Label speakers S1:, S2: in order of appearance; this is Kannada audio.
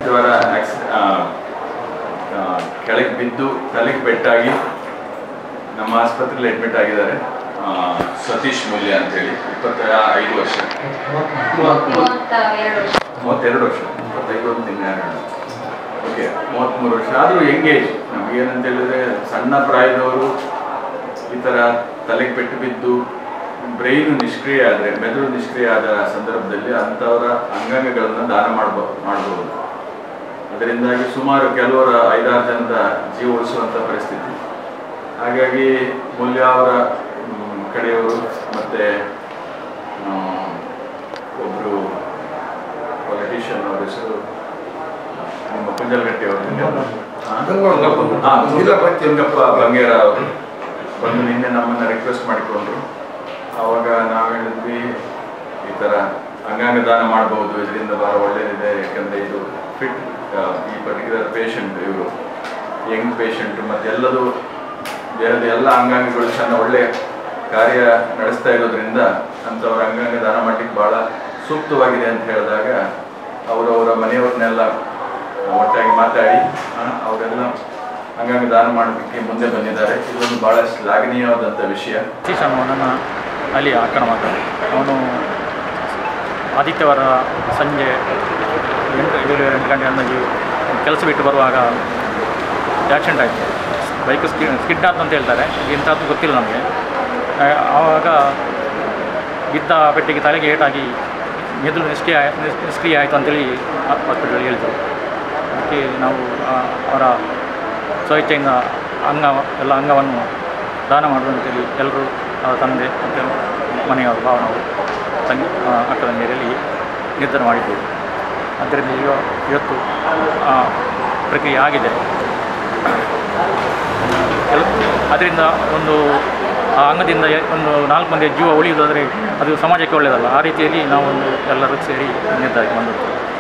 S1: ಜ್ವರ ಆಕ್ಸಿ ಕೆಳಗೆ ಬಿದ್ದು ತಲೆಗೆ ಪೆಟ್ಟಾಗಿ ನಮ್ಮ ಆಸ್ಪತ್ರೆಯಲ್ಲಿ ಅಡ್ಮಿಟ್ ಆಗಿದ್ದಾರೆ ಆ, ಸತೀಶ್ ಮೂಲ್ಯ ಅಂತೇಳಿ ಇಪ್ಪತ್ತ ಐದು ವರ್ಷ
S2: ಮೂವತ್ತ ಎರಡು
S1: ಮೂವತ್ತೆರಡು ವರ್ಷ ಇಪ್ಪತ್ತೈದು ಒಂದು ತಿಂಗಳು ಓಕೆ ಮೂವತ್ತ್ಮೂರು ವರ್ಷ ಆದರೂ ಎಂಗೇಜ್ ನಮಗೇನಂತ ಹೇಳಿದ್ರೆ ಸಣ್ಣ ಪ್ರಾಯದವರು ಈ ಥರ ತಲೆಗೆ ಪೆಟ್ಟು ಬಿದ್ದು ಬ್ರೈನು ನಿಷ್ಕ್ರಿಯ ಆದರೆ ಮೆದುಳು ನಿಷ್ಕ್ರಿಯ ಆದ ಸಂದರ್ಭದಲ್ಲಿ ಅಂಥವರ ಅಂಗಾಂಗಗಳನ್ನು ದಾನ ಮಾಡಬೋ ಮಾಡಬಹುದು ಅದರಿಂದಾಗಿ ಸುಮಾರು ಕೆಲವರ ಐದಾರು ಜನದ ಜೀವ ಉಳಿಸುವಂಥ ಪರಿಸ್ಥಿತಿ ಹಾಗಾಗಿ ಮೂಲ್ಯ ಅವರ ಮ್, ಕಡೆಯವರು ಮತ್ತು ಒಬ್ಬರು ಪೊಲಿಟಿಷಿಯನ್ ಅವ್ರ ಹೆಸರು ನಿಮ್ಮ ಕುಂಜಲಗಟ್ಟಿ ಅವರು ತುಂಗಪ್ಪ ಬಂಗೇರ ಅವರು ಬಂದು ನಿನ್ನೆ ನಮ್ಮನ್ನು ರಿಕ್ವೆಸ್ಟ್ ಮಾಡಿಕೊಂಡ್ರು ಆವಾಗ ನಾವು ಹೇಳಿದ್ವಿ ಈ ಥರ ಅಂಗಾಂಗ ದಾನ ಮಾಡಬಹುದು ಇದರಿಂದ ಬಹಳ ಒಳ್ಳೆಯದಿದೆ ಯಾಕಂದರೆ ಇದು ಫಿಟ್ ಈ ಪರ್ಟಿಕ್ಯುಲರ್ ಪೇಷಂಟ್ ಇವರು ಯಂಗ್ ಪೇಷಂಟ್ ಮತ್ತು ಎಲ್ಲದೂ ದೇಹದ ಎಲ್ಲ ಅಂಗಾಂಗಗಳು ಚೆನ್ನ ಒಳ್ಳೆ ಕಾರ್ಯ ನಡೆಸ್ತಾ ಇರೋದ್ರಿಂದ ಅಂಥವ್ರ ಅಂಗಾಂಗ ದಾನ ಮಾಡಲಿಕ್ಕೆ ಭಾಳ ಸೂಕ್ತವಾಗಿದೆ ಅಂತ ಹೇಳಿದಾಗ ಅವರವರ ಮನೆಯವ್ರನ್ನೆಲ್ಲ ಒಟ್ಟಾಗಿ ಮಾತಾಡಿ ಆ, ಅವರೆಲ್ಲ ಅಂಗಾಂಗ ದಾನ ಮಾಡೋದಕ್ಕೆ ಮುಂದೆ ಬಂದಿದ್ದಾರೆ ಇದೊಂದು ಭಾಳ ಶ್ಲಾಘನೀಯವಾದಂಥ ವಿಷಯ
S3: ಸತೀಶ್ ಅನ್ನುವನನ್ನು ಅಲ್ಲಿ ಆಕ್ರಮಣ ಮಾಡ್ತಾರೆ ಅವನು ಆದಿತ್ಯವಾರ ಸಂಜೆ ಎಂಟು ಏಳು ಎಂಟು ಗಂಟೆ ಅಂದಾಜು ಕೆಲಸ ಬಿಟ್ಟು ಬರುವಾಗ ಆ್ಯಕ್ಸಿಡೆಂಟ್ ಆಯಿತು ಬೈಕ್ ಸ್ಕಿ ಸ್ಕಿಡ್ ಆಯ್ತು ಅಂತ ಹೇಳ್ತಾರೆ ಎಂಥದ್ದು ಗೊತ್ತಿಲ್ಲ ನಮಗೆ ಆ- ಆವಾಗ ಬಿದ್ದ ಪೆಟ್ಟಿಗೆ ತಲೆಗೆ ಏಟಾಗಿ ಮೆದುಳು ನಿಷ್ಕ್ರಿಯ ನಿಸ್- ನಿಷ್ಕ್ರಿಯ ಆಯಿತು ಅಂತೇಳಿ ಹಾಸ್ಪಿಟಲ್ ಹೇಳಿದರು ಅದಕ್ಕೆ ನಾವು ಆ, ಅವರ ಸ್ವಇಚ್ಛೆಯಿಂದ ಅಂಗ ಎಲ್ಲ ಅಂಗವನ್ನು ದಾನ ಮಾಡುವುದು ಅಂತೇಳಿ ಎಲ್ಲರೂ ಅವರ ತಂದೆ ಮತ್ತು ಮನೆಯವರು ಭಾವನವರು ತಂಗಿ ಆ, ಅಕ್ಕ ತಂಗಿಯರಲ್ಲಿ ನಿರ್ಧಾರ ಮಾಡಿದ್ದೇವೆ ಆದ್ದರಿಂದ ಈಗ ಇವತ್ತು ಆ ಪ್ರಕ್ರಿಯೆ ಆಗಿದೆ ಕೆಲ ಅದರಿಂದ ಒಂದು ಆ ಅಂಗದಿಂದ ಎ- ಒಂದು ನಾಲ್ಕು ಮಂದಿಯ ಜೀವ ಉಳಿಯುವುದಾದರೆ ಅದು ಸಮಾಜಕ್ಕೆ ಒಳ್ಳೆಯದಲ್ಲ ಆ ರೀತಿಯಲ್ಲಿ ನಾವು ಒಂದು ಎಲ್ಲರೂ ಸೇರಿ ನಿರ್ಧಾರಕ್ಕೆ ಬಂದದ್ದು